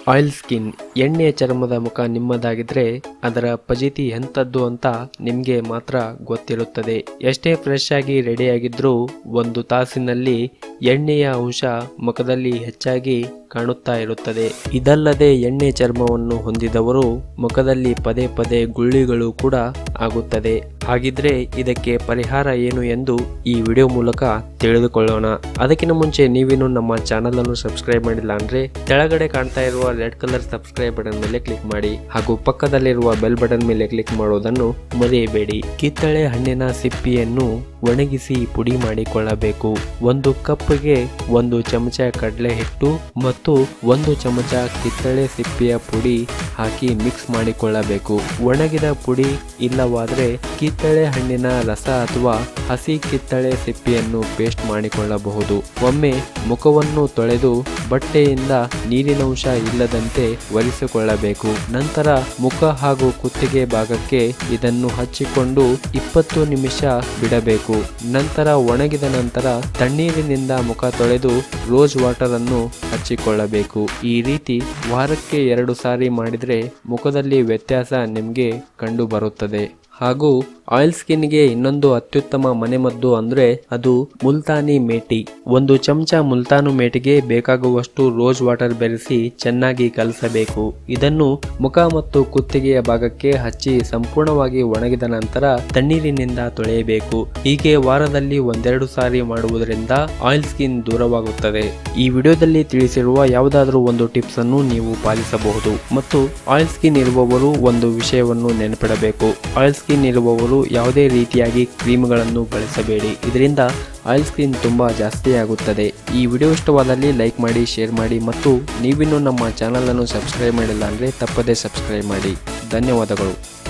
oil skin ಎಣ್ಣೆ ಚರ್ಮದ ಮುಖ ನಿಮ್ಮದಾಗಿದ್ರೆ ಅದರ ಫಜಿತಿ ಎಂಥದ್ದು ಅಂತ ನಿಮಗೆ ಮಾತ್ರ ಗೊತ್ತಿರುತ್ತದೆ ಎಷ್ಟೇ ಫ್ರೆಶ್ ಆಗಿ ರೆಡಿಯಾಗಿದ್ರೂ ಒಂದು ತಾಸಿನಲ್ಲಿ ಎಣ್ಣೆಯ ಅಂಶ ಮುಖದಲ್ಲಿ ಹೆಚ್ಚಾಗಿ ಕಾಣುತ್ತಾ ಇರುತ್ತದೆ ಇದಲ್ಲದೆ ಎಣ್ಣೆ ಚರ್ಮವನ್ನು ಹೊಂದಿದವರು ಮುಖದಲ್ಲಿ ಪದೇ ಪದೇ ಗುಳ್ಳಿಗಳು ಕೂಡ ಆಗುತ್ತದೆ ಹಾಗಿದ್ರೆ ಇದಕ್ಕೆ ಪರಿಹಾರ ಏನು ಎಂದು ಈ ವಿಡಿಯೋ ಮೂಲಕ ತಿಳಿದುಕೊಳ್ಳೋಣ ಅದಕ್ಕಿಂತ ಮುಂಚೆ ನೀವೇನು ನಮ್ಮ ಚಾನಲ್ ಅನ್ನು ಸಬ್ಸ್ಕ್ರೈಬ್ ಮಾಡಿಲ್ಲ ಅಂದ್ರೆ ಕೆಳಗಡೆ ಕಾಣ್ತಾ ಇರುವ ರೆಡ್ ಕಲರ್ ಸಬ್ಸ್ಕ್ರೈಬ್ ಬಟನ್ ಮೇಲೆ ಕ್ಲಿಕ್ ಮಾಡಿ ಹಾಗೂ ಪಕ್ಕದಲ್ಲಿರುವ ಬೆಲ್ ಬಟನ್ ಮೇಲೆ ಕ್ಲಿಕ್ ಮಾಡೋದನ್ನು ಮರೆಯಬೇಡಿ ಕಿತ್ತಳೆ ಹಣ್ಣಿನ ಸಿಪ್ಪಿಯನ್ನು ಒಣಗಿಸಿ ಪುಡಿ ಮಾಡಿಕೊಳ್ಳಬೇಕು ಒಂದು ಕಪ್ಗೆ ಒಂದು ಚಮಚ ಕಡಲೆ ಹಿಟ್ಟು ಮತ್ತು ಒಂದು ಚಮಚ ಕಿತ್ತಳೆ ಸಿಪ್ಪಿಯ ಪುಡಿ ಹಾಕಿ ಮಿಕ್ಸ್ ಮಾಡಿಕೊಳ್ಳಬೇಕು ಒಣಗಿದ ಪುಡಿ ಇಲ್ಲವಾದರೆ ಕಿತ್ತಳೆ ಹಣ್ಣಿನ ರಸ ಅಥವಾ ಹಸಿ ಕಿತ್ತಳೆ ಸಿಪ್ಪಿಯನ್ನು ಪೇಸ್ಟ್ ಮಾಡಿಕೊಳ್ಳಬಹುದು ಒಮ್ಮೆ ಮುಖವನ್ನು ತೊಳೆದು ಬಟ್ಟೆಯಿಂದ ನೀರಿನಂಶ ಇಲ್ಲದಂತೆ ಒರೆಸಿಕೊಳ್ಳಬೇಕು ನಂತರ ಮುಖ ಹಾಗೂ ಕುತ್ತಿಗೆ ಭಾಗಕ್ಕೆ ಇದನ್ನು ಹಚ್ಚಿಕೊಂಡು ಇಪ್ಪತ್ತು ನಿಮಿಷ ಬಿಡಬೇಕು ನಂತರ ಒಣಗಿದ ನಂತರ ತಣ್ಣೀರಿನಿಂದ ಮುಖ ತೊಳೆದು ರೋಸ್ ವಾಟರ್ ಅನ್ನು ಹಚ್ಚಿಕೊಳ್ಳಬೇಕು ಈ ರೀತಿ ವಾರಕ್ಕೆ ಎರಡು ಸಾರಿ ಮಾಡಿದ್ರೆ ಮುಖದಲ್ಲಿ ವ್ಯತ್ಯಾಸ ನಿಮಗೆ ಕಂಡು ಬರುತ್ತದೆ ಹಾಗೂ ಆಯಿಲ್ ಸ್ಕಿನ್ಗೆ ಇನ್ನೊಂದು ಅತ್ಯುತ್ತಮ ಮನೆಮದ್ದು ಅಂದ್ರೆ ಅದು ಮುಲ್ತಾನಿ ಮೇಟಿ ಒಂದು ಚಮಚ ಮುಲ್ತಾನು ಮೇಟಿಗೆ ಬೇಕಾಗುವಷ್ಟು ರೋಸ್ ವಾಟರ್ ಬೆರೆಸಿ ಚೆನ್ನಾಗಿ ಕಲಸಬೇಕು ಇದನ್ನು ಮುಖ ಮತ್ತು ಕುತ್ತಿಗೆಯ ಭಾಗಕ್ಕೆ ಹಚ್ಚಿ ಸಂಪೂರ್ಣವಾಗಿ ಒಣಗಿದ ನಂತರ ತಣ್ಣೀರಿನಿಂದ ತೊಳೆಯಬೇಕು ಹೀಗೆ ವಾರದಲ್ಲಿ ಒಂದೆರಡು ಸಾರಿ ಮಾಡುವುದರಿಂದ ಆಯಿಲ್ ಸ್ಕಿನ್ ದೂರವಾಗುತ್ತದೆ ಈ ವಿಡಿಯೋದಲ್ಲಿ ತಿಳಿಸಿರುವ ಯಾವುದಾದ್ರೂ ಒಂದು ಟಿಪ್ಸ್ ಅನ್ನು ನೀವು ಪಾಲಿಸಬಹುದು ಮತ್ತು ಆಯಿಲ್ ಸ್ಕಿನ್ ಇರುವವರು ಒಂದು ವಿಷಯವನ್ನು ನೆನಪಿಡಬೇಕು ಆಯಿಲ್ ಸ್ಕಿನ್ ಇರುವವರು ಯಾವುದೇ ರೀತಿಯಾಗಿ ಕ್ರೀಮ್ಗಳನ್ನು ಬಳಸಬೇಡಿ ಇದರಿಂದ ಆಯಿಲ್ ಸ್ಕಿನ್ ತುಂಬ ಜಾಸ್ತಿ ಆಗುತ್ತದೆ ಈ ವಿಡಿಯೋ ಇಷ್ಟವಾದಲ್ಲಿ ಲೈಕ್ ಮಾಡಿ ಶೇರ್ ಮಾಡಿ ಮತ್ತು ನೀವಿನ್ನೂ ನಮ್ಮ ಚಾನಲನ್ನು ಸಬ್ಸ್ಕ್ರೈಬ್ ಮಾಡಿಲ್ಲ ಅಂದರೆ ತಪ್ಪದೇ ಸಬ್ಸ್ಕ್ರೈಬ್ ಮಾಡಿ ಧನ್ಯವಾದಗಳು